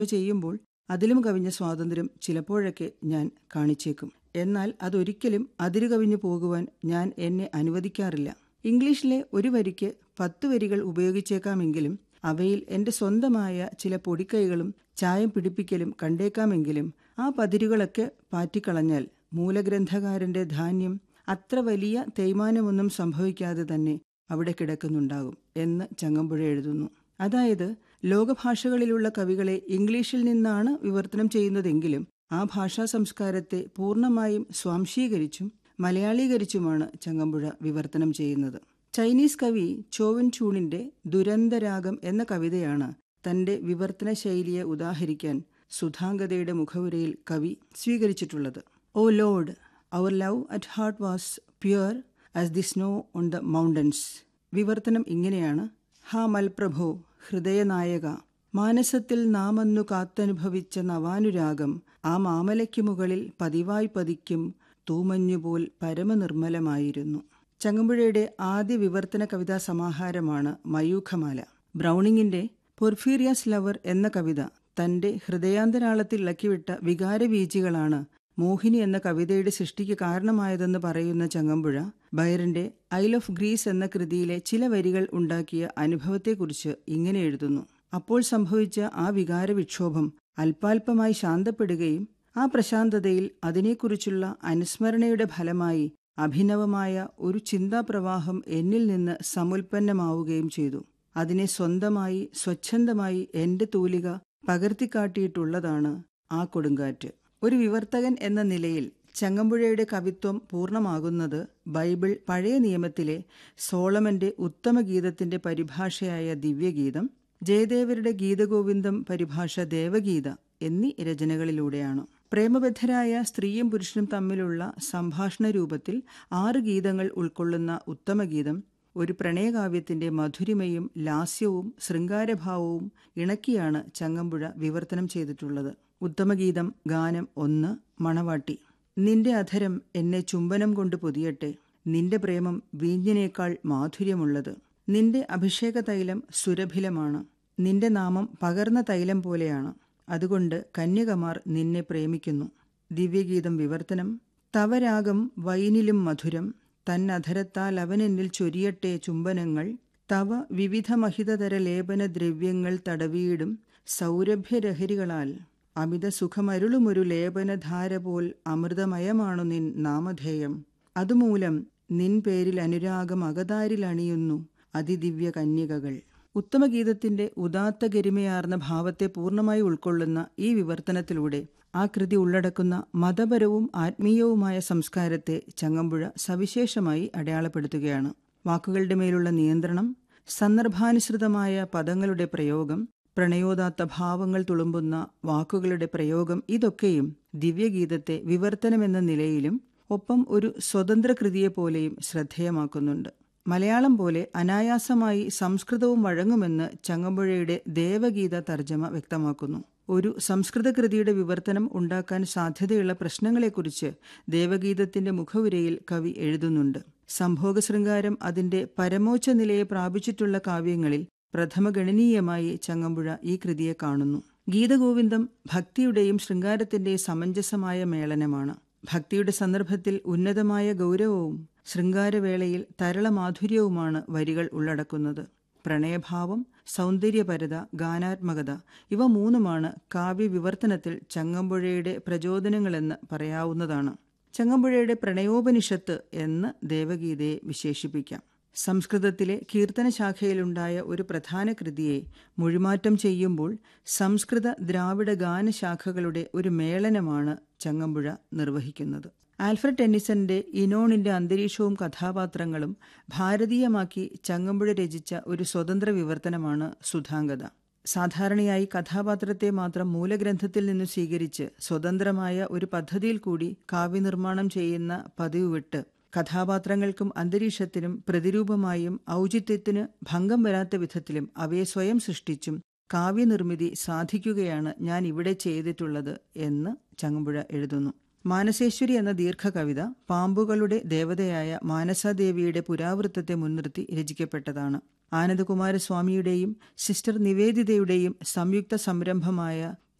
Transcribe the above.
ചെയ്യുമ്പോൾ അതിലും കവിഞ്ഞ സ്വാതന്ത്ര്യം ചിലപ്പോഴൊക്കെ ഞാൻ കാണിച്ചേക്കും എന്നാൽ അതൊരിക്കലും അതിരുകവിഞ്ഞു പോകുവാൻ ഞാൻ എന്നെ അനുവദിക്കാറില്ല ഇംഗ്ലീഷിലെ ഒരു വരിക്ക് പത്ത് വരികൾ ഉപയോഗിച്ചേക്കാമെങ്കിലും അവയിൽ എൻ്റെ സ്വന്തമായ ചില പൊടിക്കൈകളും ചായം പിടിപ്പിക്കലും കണ്ടേക്കാമെങ്കിലും ആ പതിരുകളൊക്കെ പാറ്റിക്കളഞ്ഞാൽ മൂലഗ്രന്ഥകാരന്റെ ധാന്യം അത്ര വലിയ തേയ്മാനമൊന്നും സംഭവിക്കാതെ തന്നെ അവിടെ കിടക്കുന്നുണ്ടാകും എന്ന് ചങ്ങമ്പുഴ എഴുതുന്നു അതായത് ലോകഭാഷകളിലുള്ള കവികളെ ഇംഗ്ലീഷിൽ നിന്നാണ് വിവർത്തനം ചെയ്യുന്നതെങ്കിലും ആ ഭാഷാ സംസ്കാരത്തെ പൂർണ്ണമായും സ്വാംശീകരിച്ചും മലയാളീകരിച്ചുമാണ് ചങ്ങമ്പുഴ വിവർത്തനം ചെയ്യുന്നത് ചൈനീസ് കവി ചോവൻ ചൂണിന്റെ ദുരന്തരാഗം എന്ന കവിതയാണ് തന്റെ വിവർത്തന ശൈലിയെ ഉദാഹരിക്കാൻ സുധാംഗതയുടെ മുഖവുരയിൽ കവി സ്വീകരിച്ചിട്ടുള്ളത് O Lord our love at heart was pure as the snow on the mountains വിവർത്തനം ഇങ്ങനെയാണ് ഹാ മൽപ്രഭോ ഹൃദയനായക മാനസത്തിൽ നാമൊന്നു കാത്തനുഭവിച്ച നവാനുരാഗം ആ മാമലയ്ക്ക് മുകളിൽ പതിവായി പതിക്കും തൂമഞ്ഞുപോൽ പരമനിർമ്മലമായിരുന്നു ചങ്ങമ്പുഴയുടെ ആദ്യ വിവർത്തന കവിതാ സമാഹാരമാണ് മയൂഖമാല ബ്രൗണിങ്ങിന്റെ പൊർഫീരിയസ് ലവർ എന്ന കവിത തന്റെ ഹൃദയാന്തരാളത്തിൽ ഇളക്കിവിട്ട വികാരവീചികളാണ് മോഹിനി എന്ന കവിതയുടെ സൃഷ്ടിക്ക് കാരണമായതെന്ന് പറയുന്ന ചങ്ങമ്പുഴ ബൈറന്റെ ഐൽ ഓഫ് ഗ്രീസ് എന്ന കൃതിയിലെ ചില വരികൾ ഉണ്ടാക്കിയ അനുഭവത്തെക്കുറിച്ച് ഇങ്ങനെ എഴുതുന്നു അപ്പോൾ സംഭവിച്ച ആ വികാരവിക്ഷോഭം അല്പാൽപമായി ശാന്തപ്പെടുകയും ആ പ്രശാന്തതയിൽ അതിനെക്കുറിച്ചുള്ള അനുസ്മരണയുടെ ഫലമായി അഭിനവമായ ഒരു ചിന്താപ്രവാഹം എന്നിൽ നിന്ന് സമുൽപ്പന്നമാവുകയും ചെയ്തു അതിനെ സ്വന്തമായി സ്വച്ഛന്തമായി എന്റെ തൂലിക പകർത്തിക്കാട്ടിയിട്ടുള്ളതാണ് ആ കൊടുങ്കാറ്റ് ഒരു വിവർത്തകൻ എന്ന നിലയിൽ ചങ്ങമ്പുഴയുടെ കവിത്വം പൂർണ്ണമാകുന്നത് ബൈബിൾ പഴയ നിയമത്തിലെ സോളമന്റെ ഉത്തമഗീതത്തിന്റെ പരിഭാഷയായ ദിവ്യഗീതം ജയദേവരുടെ ഗീതഗോവിന്ദം പരിഭാഷ ദേവഗീത എന്നീ രചനകളിലൂടെയാണ് പ്രേമബദ്ധരായ സ്ത്രീയും പുരുഷനും തമ്മിലുള്ള സംഭാഷണ രൂപത്തിൽ ആറ് ഗീതങ്ങൾ ഉൾക്കൊള്ളുന്ന ഉത്തമഗീതം ഒരു പ്രണയകാവ്യത്തിന്റെ മധുരിമയും ലാസ്യവും ശൃംഗാരഭാവവും ഇണക്കിയാണ് ചങ്ങമ്പുഴ വിവർത്തനം ചെയ്തിട്ടുള്ളത് ഉത്തമഗീതം ഗാനം ഒന്ന് മണവാട്ടി നിന്റെ അധരം എന്നെ ചുംബനം കൊണ്ട് പൊതിയട്ടെ നിന്റെ പ്രേമം വീഞ്ഞിനേക്കാൾ മാധുര്യമുള്ളത് നിന്റെ അഭിഷേക തൈലം സുരഭിലമാണ് നിന്റെ നാമം പകർന്ന തൈലം പോലെയാണ് അതുകൊണ്ട് കന്യകമാർ നിന്നെ പ്രേമിക്കുന്നു ദിവ്യഗീതം വിവർത്തനം തവരാഗം വൈനിലും മധുരം തന്നധരത്താൽ അവനെന്നിൽ ചൊരിയട്ടെ ചുംബനങ്ങൾ തവ വിവിധ മഹിതതര ലേപന ദ്രവ്യങ്ങൾ തടവിയിടും സൗരഭ്യരഹരികളാൽ അമിത സുഖമരുളുമൊരു ലേപനധാര പോൽ അമൃതമയമാണു നിൻ നാമധേയം അതുമൂലം നിൻ പേരിൽ അനുരാഗം അകതാരിൽ അണിയുന്നു അതിദിവ്യ കന്യകകൾ ഉത്തമഗീതത്തിന്റെ ഉദാത്ത ഗരിമയാർന്ന ഭാവത്തെ പൂർണ്ണമായി ഉൾക്കൊള്ളുന്ന ഈ വിവർത്തനത്തിലൂടെ ആ കൃതി ഉള്ളടക്കുന്ന മതപരവും ആത്മീയവുമായ സംസ്കാരത്തെ ചങ്ങമ്പുഴ സവിശേഷമായി അടയാളപ്പെടുത്തുകയാണ് വാക്കുകളുടെ മേലുള്ള നിയന്ത്രണം സന്ദർഭാനുസൃതമായ പദങ്ങളുടെ പ്രയോഗം പ്രണയോദാത്ത ഭാവങ്ങൾ തുളുമ്പുന്ന വാക്കുകളുടെ പ്രയോഗം ഇതൊക്കെയും ദിവ്യഗീതത്തെ വിവർത്തനമെന്ന നിലയിലും ഒപ്പം ഒരു സ്വതന്ത്ര കൃതിയെപ്പോലെയും ശ്രദ്ധേയമാക്കുന്നുണ്ട് മലയാളം പോലെ അനായാസമായി സംസ്കൃതവും വഴങ്ങുമെന്ന് ചങ്ങമ്പുഴയുടെ ദേവഗീത തർജ്ജമ വ്യക്തമാക്കുന്നു ഒരു സംസ്കൃത കൃതിയുടെ വിവർത്തനം ഉണ്ടാക്കാൻ സാധ്യതയുള്ള പ്രശ്നങ്ങളെക്കുറിച്ച് ദേവഗീതത്തിന്റെ മുഖവുരയിൽ കവി എഴുതുന്നുണ്ട് സംഭോഗശൃംഗാരം അതിന്റെ പരമോച്ച നിലയെ പ്രാപിച്ചിട്ടുള്ള കാവ്യങ്ങളിൽ പ്രഥമഗണനീയമായി ചങ്ങമ്പുഴ ഈ കൃതിയെ കാണുന്നു ഗീതഗോവിന്ദം ഭക്തിയുടെയും ശൃംഗാരത്തിന്റെയും സമഞ്ജസമായ മേളനമാണ് ഭക്തിയുടെ സന്ദർഭത്തിൽ ഉന്നതമായ ഗൗരവവും ശൃംഗാരവേളയിൽ തരളമാധുര്യവുമാണ് വരികൾ ഉള്ളടക്കുന്നത് പ്രണയഭാവം സൗന്ദര്യപരത ഗാനാത്മകത ഇവ മൂന്നുമാണ് കാവ്യവിവർത്തനത്തിൽ ചങ്ങമ്പുഴയുടെ പ്രചോദനങ്ങളെന്ന് പറയാവുന്നതാണ് ചങ്ങമ്പുഴയുടെ പ്രണയോപനിഷത്ത് എന്ന് ദേവഗീതയെ വിശേഷിപ്പിക്കാം സംസ്കൃതത്തിലെ കീർത്തനശാഖയിലുണ്ടായ ഒരു പ്രധാന കൃതിയെ മൊഴിമാറ്റം ചെയ്യുമ്പോൾ സംസ്കൃത ദ്രാവിഡ ഗാനശാഖകളുടെ ഒരു മേളനമാണ് ചങ്ങമ്പുഴ നിർവഹിക്കുന്നത് ആൽഫ്രഡ് ടെന്നിസന്റെ ഇനോണിന്റെ അന്തരീക്ഷവും കഥാപാത്രങ്ങളും ഭാരതീയമാക്കി ചങ്ങമ്പുഴ രചിച്ച ഒരു സ്വതന്ത്ര വിവർത്തനമാണ് സുധാംഗത സാധാരണയായി കഥാപാത്രത്തെ മാത്രം മൂലഗ്രന്ഥത്തിൽ നിന്ന് സ്വീകരിച്ച് സ്വതന്ത്രമായ ഒരു പദ്ധതിയിൽ കൂടി കാവ്യനിർമ്മാണം ചെയ്യുന്ന പതിവ് വിട്ട് കഥാപാത്രങ്ങൾക്കും അന്തരീക്ഷത്തിനും പ്രതിരൂപമായും ഔചിത്യത്തിന് ഭംഗം വരാത്ത വിധത്തിലും അവയെ സ്വയം സൃഷ്ടിച്ചും കാവ്യനിർമ്മിതി സാധിക്കുകയാണ് ഞാൻ ഇവിടെ ചെയ്തിട്ടുള്ളത് എന്ന് ചങ്ങമ്പുഴ എഴുതുന്നു മാനസേശ്വരി എന്ന ദീർഘകവിത പാമ്പുകളുടെ ദേവതയായ മാനസാദേവിയുടെ പുരാവൃത്തത്തെ മുൻനിർത്തി രചിക്കപ്പെട്ടതാണ് ആനന്ദകുമാരസ്വാമിയുടെയും സിസ്റ്റർ നിവേദിതയുടെയും സംയുക്ത സംരംഭമായ